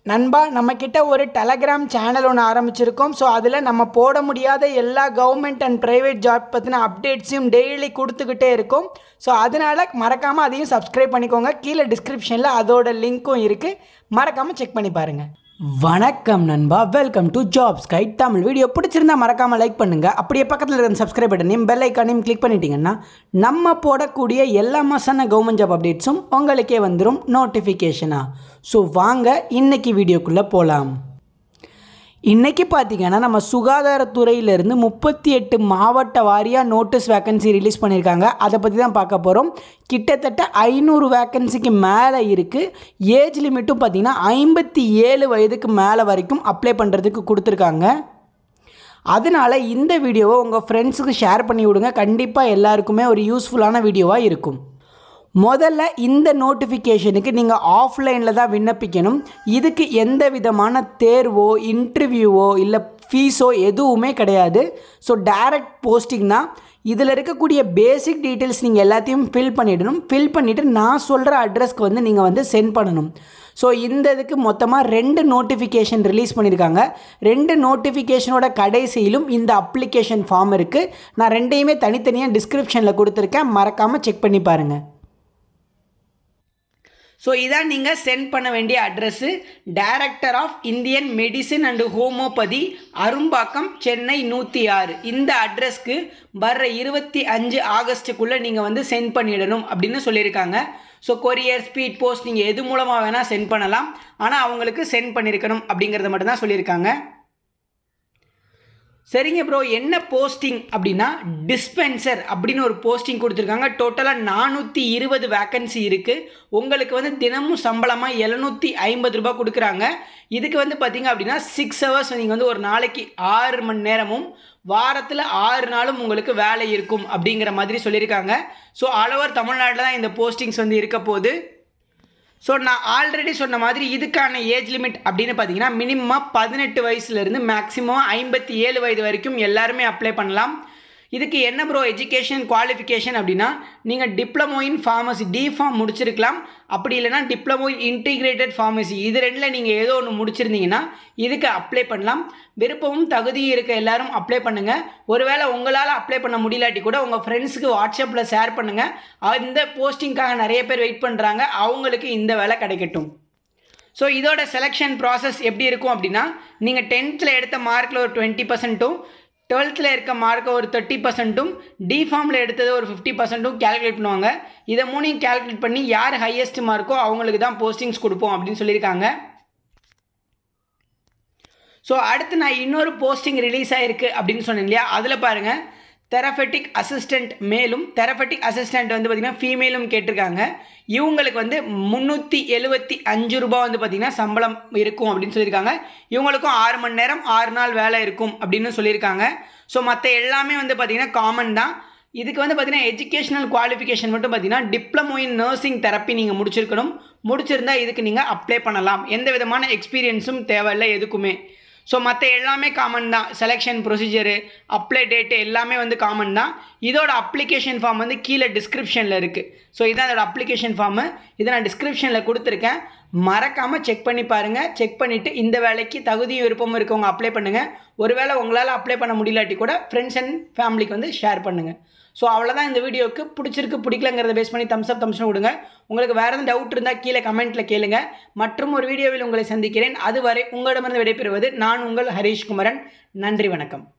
நண்பா நம்மக்கிட்ட ஒரு டெலகிராம் சேனல் ஒன்று ஆரம்பிச்சிருக்கோம் ஸோ அதில் நம்ம போட முடியாத எல்லா கவர்மெண்ட் அண்ட் ப்ரைவேட் ஜாப் பற்றின அப்டேட்ஸையும் டெய்லி கொடுத்துக்கிட்டே இருக்கோம் ஸோ அதனால் மறக்காமல் அதையும் சப்ஸ்கிரைப் பண்ணிக்கோங்க கீழே டிஸ்கிரிப்ஷனில் அதோட லிங்க்கும் இருக்குது மறக்காமல் செக் பண்ணி பாருங்கள் வணக்கம் நண்பா welcome to jobs guide Tamil video பிடிச்சிருந்தா மறக்காமல் லைக் பண்ணுங்கள் அப்படியே பக்கத்தில் இருக்க சப்ஸ்கிரைப் பட்டனையும் பெல் ஐக்கானையும் கிளிக் பண்ணிட்டீங்கன்னா நம்ம போடக்கூடிய எல்லா மாசான கவர்மெண்ட் ஜாப் அப்டேட்ஸும் உங்களுக்கே வந்துடும் நோட்டிஃபிகேஷனாக ஸோ வாங்க இன்னைக்கு வீடியோக்குள்ளே போகலாம் இன்றைக்கி பார்த்தீங்கன்னா நம்ம சுகாதாரத்துறையிலேருந்து முப்பத்தி எட்டு மாவட்ட வாரியாக நோட்டீஸ் வேக்கன்சி ரிலீஸ் பண்ணியிருக்காங்க அதை பற்றி தான் பார்க்க போகிறோம் கிட்டத்தட்ட ஐநூறு வேக்கன்சிக்கு மேலே இருக்குது ஏஜ் லிமிட்டும் பார்த்திங்கன்னா ஐம்பத்தி ஏழு வயதுக்கு மேலே வரைக்கும் அப்ளை பண்ணுறதுக்கு கொடுத்துருக்காங்க அதனால் இந்த வீடியோவை உங்கள் ஃப்ரெண்ட்ஸுக்கு ஷேர் பண்ணி விடுங்க கண்டிப்பாக எல்லாருக்குமே ஒரு யூஸ்ஃபுல்லான வீடியோவாக இருக்கும் முதல்ல இந்த நோட்டிஃபிகேஷனுக்கு நீங்கள் ஆஃப்லைனில் தான் விண்ணப்பிக்கணும் இதுக்கு எந்த விதமான தேர்வோ இன்டர்வியூவோ இல்லை ஃபீஸோ எதுவுமே கிடையாது ஸோ டைரக்ட் போஸ்டிங் தான் இதில் இருக்கக்கூடிய பேசிக் டீட்டெயில்ஸ் நீங்கள் எல்லாத்தையும் ஃபில் பண்ணிடணும் ஃபில் பண்ணிவிட்டு நான் சொல்கிற அட்ரஸ்க்கு வந்து நீங்கள் வந்து சென்ட் பண்ணணும் ஸோ இந்த இதுக்கு மொத்தமாக ரெண்டு நோட்டிஃபிகேஷன் ரிலீஸ் பண்ணியிருக்காங்க ரெண்டு நோட்டிஃபிகேஷனோட கடைசியிலும் இந்த அப்ளிகேஷன் ஃபார்ம் இருக்குது நான் ரெண்டையுமே தனித்தனியாக டிஸ்கிரிப்ஷனில் கொடுத்துருக்கேன் மறக்காமல் செக் பண்ணி பாருங்கள் ஸோ இதான் நீங்கள் சென்ட் பண்ண வேண்டிய address director of Indian medicine and homeopathy Arumbakkam Chennai நூற்றி ஆறு இந்த அட்ரஸ்க்கு வர்ற இருபத்தி அஞ்சு ஆகஸ்ட்டுக்குள்ளே நீங்கள் வந்து சென்ட் பண்ணிடணும் அப்படின்னு சொல்லியிருக்காங்க ஸோ கொரியர் ஸ்பீட் போஸ்ட் நீங்கள் எது மூலமாக வேணால் சென்ட் பண்ணலாம் ஆனால் அவங்களுக்கு சென்ட் பண்ணியிருக்கணும் அப்படிங்கிறத மட்டும்தான் சொல்லியிருக்காங்க சரிங்க ப்ரோ என்ன போஸ்டிங் அப்படின்னா டிஸ்பென்சர் அப்படின்னு ஒரு போஸ்டிங் கொடுத்துருக்காங்க டோட்டலாக நானூற்றி இருபது வேக்கன்சி இருக்குது உங்களுக்கு வந்து தினமும் சம்பளமாக எழுநூற்றி ஐம்பது ரூபாய் கொடுக்குறாங்க இதுக்கு வந்து பார்த்திங்க அப்படின்னா சிக்ஸ் ஹவர்ஸ் நீங்கள் வந்து ஒரு நாளைக்கு ஆறு மணி நேரமும் வாரத்தில் ஆறு நாளும் உங்களுக்கு வேலை இருக்கும் அப்படிங்கிற மாதிரி சொல்லியிருக்காங்க ஸோ ஆல் ஓவர் தமிழ்நாட்டில் தான் இந்த போஸ்டிங்ஸ் வந்து இருக்க போகுது ஸோ நான் ஆல்ரெடி சொன்ன மாதிரி இதுக்கான ஏஜ் லிமிட் அப்படின்னு பார்த்தீங்கன்னா மினிமம் பதினெட்டு வயசுலேருந்து மேக்ஸிமம் ஐம்பத்தி ஏழு வயது வரைக்கும் எல்லாருமே அப்ளை பண்ணலாம் இதுக்கு என்ன ப்ரோ எஜுகேஷன் குவாலிஃபிகேஷன் அப்படின்னா நீங்கள் diploma in pharmacy D pharm முடிச்சிருக்கலாம் அப்படி இல்லைனா டிப்ளமோ இன் இன்டிகிரேட்டட் ஃபார்மசி இது ரெண்டில் நீங்கள் ஏதோ ஒன்று முடிச்சிருந்தீங்கன்னா இதுக்கு அப்ளை பண்ணலாம் விருப்பமும் தகுதியும் இருக்க எல்லாரும் அப்ளை பண்ணுங்கள் ஒருவேளை உங்களால் அப்ளை பண்ண முடியலாட்டி கூட உங்கள் ஃப்ரெண்ட்ஸுக்கு வாட்ஸ்அப்பில் ஷேர் பண்ணுங்கள் அந்த போஸ்டிங்காக நிறைய பேர் வெயிட் பண்ணுறாங்க அவங்களுக்கு இந்த வேலை கிடைக்கட்டும் ஸோ இதோட செலெக்ஷன் ப்ராசஸ் எப்படி இருக்கும் அப்படின்னா நீங்கள் டென்த்தில் எடுத்த மார்க்கில் ஒரு டுவெண்ட்டி பர்சன்ட்டும் டுவெல்த்தில் இருக்க மார்க்கை ஒரு தேர்ட்டி பர்சன்ட்டும் டி ஃபார்மில் எடுத்தது ஒரு ஃபிஃப்டி பர்சன்ட்டும் கேல்குலேட் பண்ணுவாங்க இதை மூணையும் கேல்குலேட் பண்ணி யார் ஹையஸ்ட் மார்க்கோ அவங்களுக்கு தான் போஸ்டிங்ஸ் கொடுப்போம் அப்படின்னு சொல்லியிருக்காங்க ஸோ அடுத்து நான் இன்னொரு போஸ்டிங் ரிலீஸ் ஆகிருக்கு அப்படின்னு சொன்னேன் இல்லையா அதில் பாருங்கள் தெரபெட்டிக் அசிஸ்டண்ட் மேலும் தெரபெட்டிக் அசிஸ்டண்ட் வந்து பார்த்திங்கன்னா ஃபீமேலும் கேட்டிருக்காங்க இவங்களுக்கு வந்து முந்நூற்றி எழுபத்தி அஞ்சு ரூபா வந்து பார்த்திங்கன்னா சம்பளம் இருக்கும் அப்படின்னு சொல்லியிருக்காங்க இவங்களுக்கும் ஆறு மணி நேரம் ஆறு நாள் வேலை இருக்கும் அப்படின்னு சொல்லியிருக்காங்க ஸோ மற்ற எல்லாமே வந்து பார்த்திங்கன்னா காமன் தான் இதுக்கு வந்து பார்த்திங்கன்னா எஜுகேஷனல் குவாலிஃபிகேஷன் மட்டும் பார்த்திங்கன்னா டிப்ளமோ இன் நர்சிங் தெரப்பி நீங்கள் முடிச்சிருக்கணும் முடிச்சிருந்தால் இதுக்கு நீங்கள் அப்ளை பண்ணலாம் எந்த விதமான எக்ஸ்பீரியன்ஸும் தேவையில்லை எதுக்குமே ஸோ மற்ற எல்லாமே காமன் தான் செலெக்ஷன் ப்ரொசீஜரு அப்ளை டேட்டு எல்லாமே வந்து காமன் தான் இதோட அப்ளிகேஷன் ஃபார்ம் வந்து கீழே டிஸ்கிரிப்ஷனில் இருக்குது ஸோ இதான் அதோட அப்ளிகேஷன் ஃபார்மு இதை நான் டிஸ்கிரிப்ஷனில் கொடுத்துருக்கேன் மறக்காமல் செக் பண்ணி பாருங்கள் செக் பண்ணிவிட்டு இந்த வேலைக்கு தகுதியும் விருப்பமும் இருக்கவங்க அப்ளை பண்ணுங்கள் ஒருவேளை உங்களால் அப்ளை பண்ண முடியலாட்டி கூட ஃப்ரெண்ட்ஸ் அண்ட் ஃபேமிலிக்கு வந்து ஷேர் பண்ணுங்கள் ஸோ அவ்வளோதான் இந்த வீடியோவுக்கு பிடிச்சிருக்கு பிடிக்கலங்கிறத பேஸ் பண்ணி தம்ஸ் அப் தம்ஸ்னு விடுங்க உங்களுக்கு வேறு எதுவும் டவுட் இருந்தால் கீழே கமெண்ட்டில் கேளுங்க மற்றும் ஒரு வீடியோவில் உங்களை சந்திக்கிறேன் அதுவரை உங்களிடமிருந்து விடைபெறுவது நான் உங்கள் ஹரீஷ் குமரன் நன்றி வணக்கம்